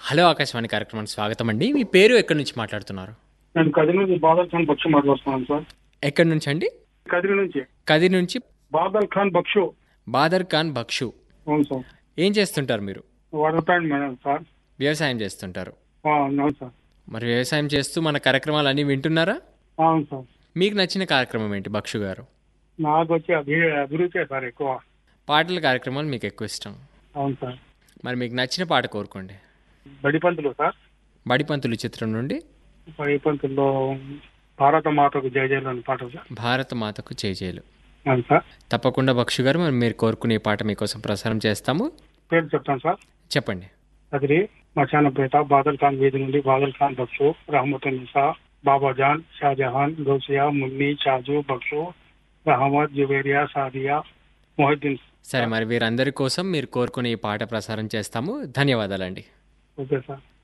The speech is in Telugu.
హలో ఆకాశవాణి కార్యక్రమానికి స్వాగతం అండి మీ పేరు ఎక్కడి నుంచి మాట్లాడుతున్నారు నేను కదిరి నుంచి బాదల్ ఖాన్ బక్షు మాట్లాడుతున్నాను సార్ ఎక్కడి నుంచి అండి కదిరి నుంచి కదిరి నుంచి బాదల్ ఖాన్ బక్షు బాదర్ ఖాన్ బక్షు అవును సార్ ఏం చేస్తుంటారు మీరు వాటర్ ప్లాంట్ మేడం సార్ వ్యవసాయం చేస్తుంటారు ఆ, అవును సార్ మరి వ్యవసాయం చేస్తూ మన కార్యక్రమాలు అన్నీ వింటున్నారా అవును సార్ మీకు నచ్చిన కార్యక్రమం ఏంటి బక్షు గారు నాకు వచ్చి అభి అభిరుచి సార్ ఎక్కువ పాటల కార్యక్రమాలు మీకు ఎక్కువ ఇష్టం అవును సార్ మరి మీకు నచ్చిన పాట కోరుకోండి బడిపంతులు సార్ బడిపంతులు చిత్రం నుండి బడిపంతుల్లో భారత మాతకు జయ జయలు అని పాట సార్ భారత మాతకు చేజేలు అవును సార్ తప్పకుండా బక్షు గారు మరి మీరు కోరుకునే పాట మీకోసం ప్రసారం చేస్తాము పేరు చెప్తాను సార్ చెప్పండి కదిరి మచానపేట బాదల్ ఖాన్ వీధి నుండి బాదల్ ఖాన్ బక్షు రహమతుల్ నిసా బాబాజాన్ షాజహాన్ గౌసియా మున్ని షాజు బక్షు రహమద్ జుబేరియా సాదియా మొహిద్దీన్ సరే మరి వీరందరి కోసం మీరు కోరుకునే ఈ పాట ప్రసారం చేస్తాము ధన్యవాదాలండి ఓకే సార్